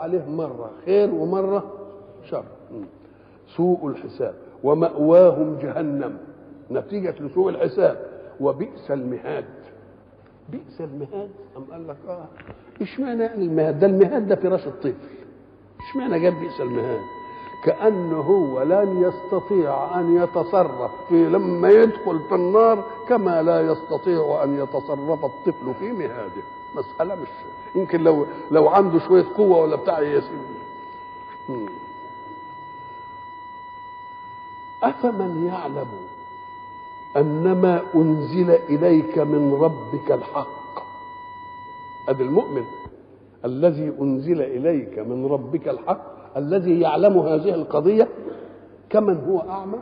عليه مرة خير ومرة شر سوء الحساب ومأواهم جهنم نتيجة لسوء الحساب وبئس المهاد بئس المهاد أم قال لك اه اشمعنى يعني المهاد ده المهاد ده فراش الطفل اشمعنى جاب بئس المهاد كأنه هو لن يستطيع أن يتصرف في لما يدخل في النار كما لا يستطيع أن يتصرف الطفل في مهاده مسألة مش يمكن لو لو عنده شوية قوة ولا بتاع يسيب أفمن يعلم أنما أنزل إليك من ربك الحق هذا المؤمن الذي أنزل إليك من ربك الحق الذي يعلم هذه القضية كمن هو أعمى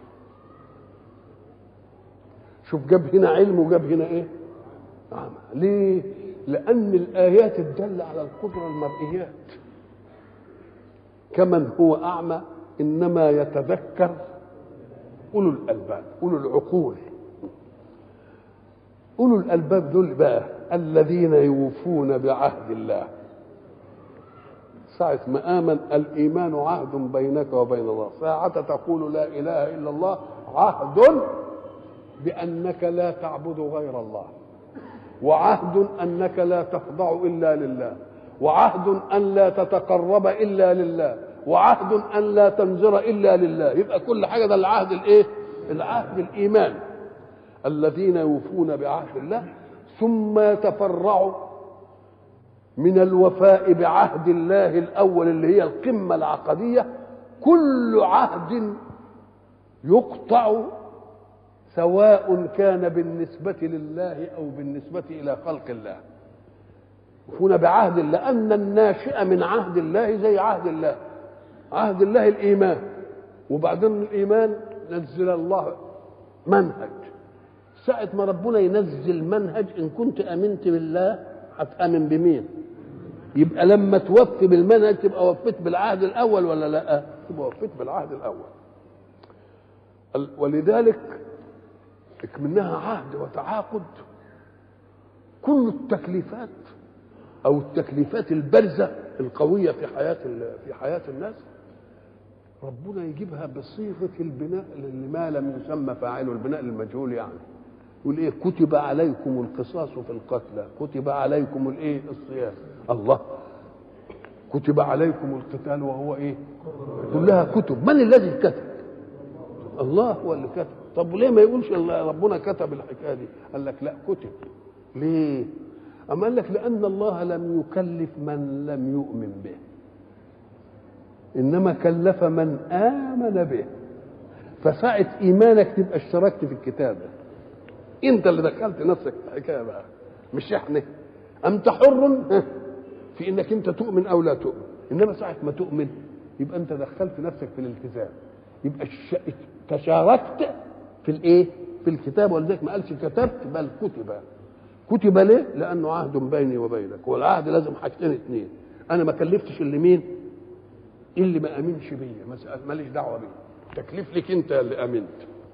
شوف جاب هنا علم وجاب هنا إيه أعمى ليه لأن الآيات الدالة على القدرة المرئيات كمن هو أعمى إنما يتذكر أولو الألباب أولو العقول أولو الألباب دول بقى الذين يوفون بعهد الله ساعة ما آمن الإيمان عهد بينك وبين الله ساعة تقول لا إله إلا الله عهد بأنك لا تعبد غير الله وعهد أنك لا تخضع إلا لله وعهد أن لا تتقرب إلا لله وعهد أن لا تنذر إلا لله يبقى كل حاجة ده العهد الإيه العهد الإيمان الذين يوفون بعهد الله ثم يتفرعوا من الوفاء بعهد الله الاول اللي هي القمه العقديه كل عهد يقطع سواء كان بالنسبه لله او بالنسبه الى خلق الله يوفون بعهد الله ان الناشئ من عهد الله زي عهد الله عهد الله الايمان وبعدين الايمان نزل الله منهج ساعة ما ربنا ينزل منهج إن كنت آمنت بالله هتآمن بمين؟ يبقى لما توفي بالمنهج تبقى وفيت بالعهد الأول ولا لا؟ تبقى وفيت بالعهد الأول. ولذلك منها عهد وتعاقد كل التكليفات أو التكليفات البارزة القوية في حياة في حياة الناس ربنا يجيبها بصيغة البناء لما لم يسمى فاعله البناء المجهول يعني يقول ايه كتب عليكم القصاص في القتلى كتب عليكم الايه الصيام الله كتب عليكم القتال وهو ايه كلها كتب من الذي كتب الله هو اللي كتب طب ليه ما يقولش ربنا كتب الحكايه دي قال لك لا كتب ليه أما قال لك لأن الله لم يكلف من لم يؤمن به إنما كلف من آمن به فساعة إيمانك تبقى اشتركت في الكتابة انت اللي دخلت نفسك في الحكايه بقى مش احنا انت حر في انك انت تؤمن او لا تؤمن انما ساعه ما تؤمن يبقى انت دخلت نفسك في الالتزام يبقى الش... تشاركت في الايه في الكتاب ولذلك ما قالش كتبت بل كتب كتب ليه لانه عهد بيني وبينك والعهد لازم حاجتين اثنين انا ما كلفتش اللي مين اللي ما امنش بيا ماليش دعوه بيه تكليف لك انت اللي امنت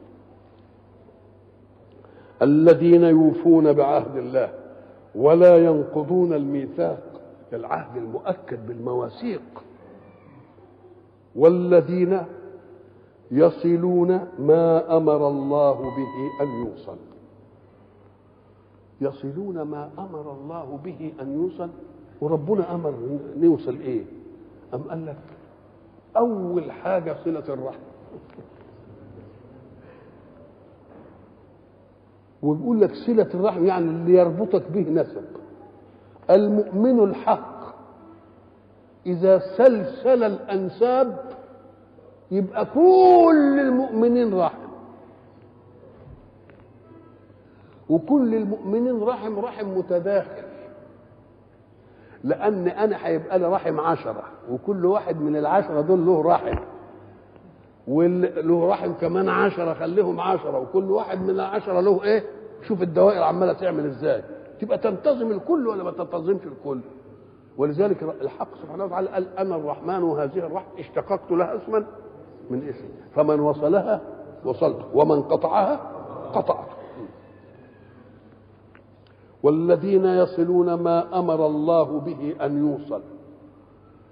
الذين يوفون بعهد الله ولا ينقضون الميثاق العهد المؤكد بالمواثيق والذين يصلون ما امر الله به ان يوصل يصلون ما امر الله به ان يوصل وربنا امر نوصل ايه ام قال لك اول حاجه صله الرحم وبيقول لك صلة الرحم يعني اللي يربطك به نسب المؤمن الحق إذا سلسل الأنساب يبقى كل المؤمنين رحم وكل المؤمنين رحم رحم متداخل لأن أنا هيبقى لي رحم عشرة وكل واحد من العشرة دول له رحم وله رحم كمان عشرة خليهم عشرة وكل واحد من العشرة له ايه شوف الدوائر عمالة تعمل ازاي تبقى تنتظم الكل ولا ما تنتظمش الكل ولذلك الحق سبحانه وتعالى قال انا الرحمن وهذه الرحمة اشتققت لها اسما من اسم فمن وصلها وصلت ومن قطعها قطعت والذين يصلون ما امر الله به ان يوصل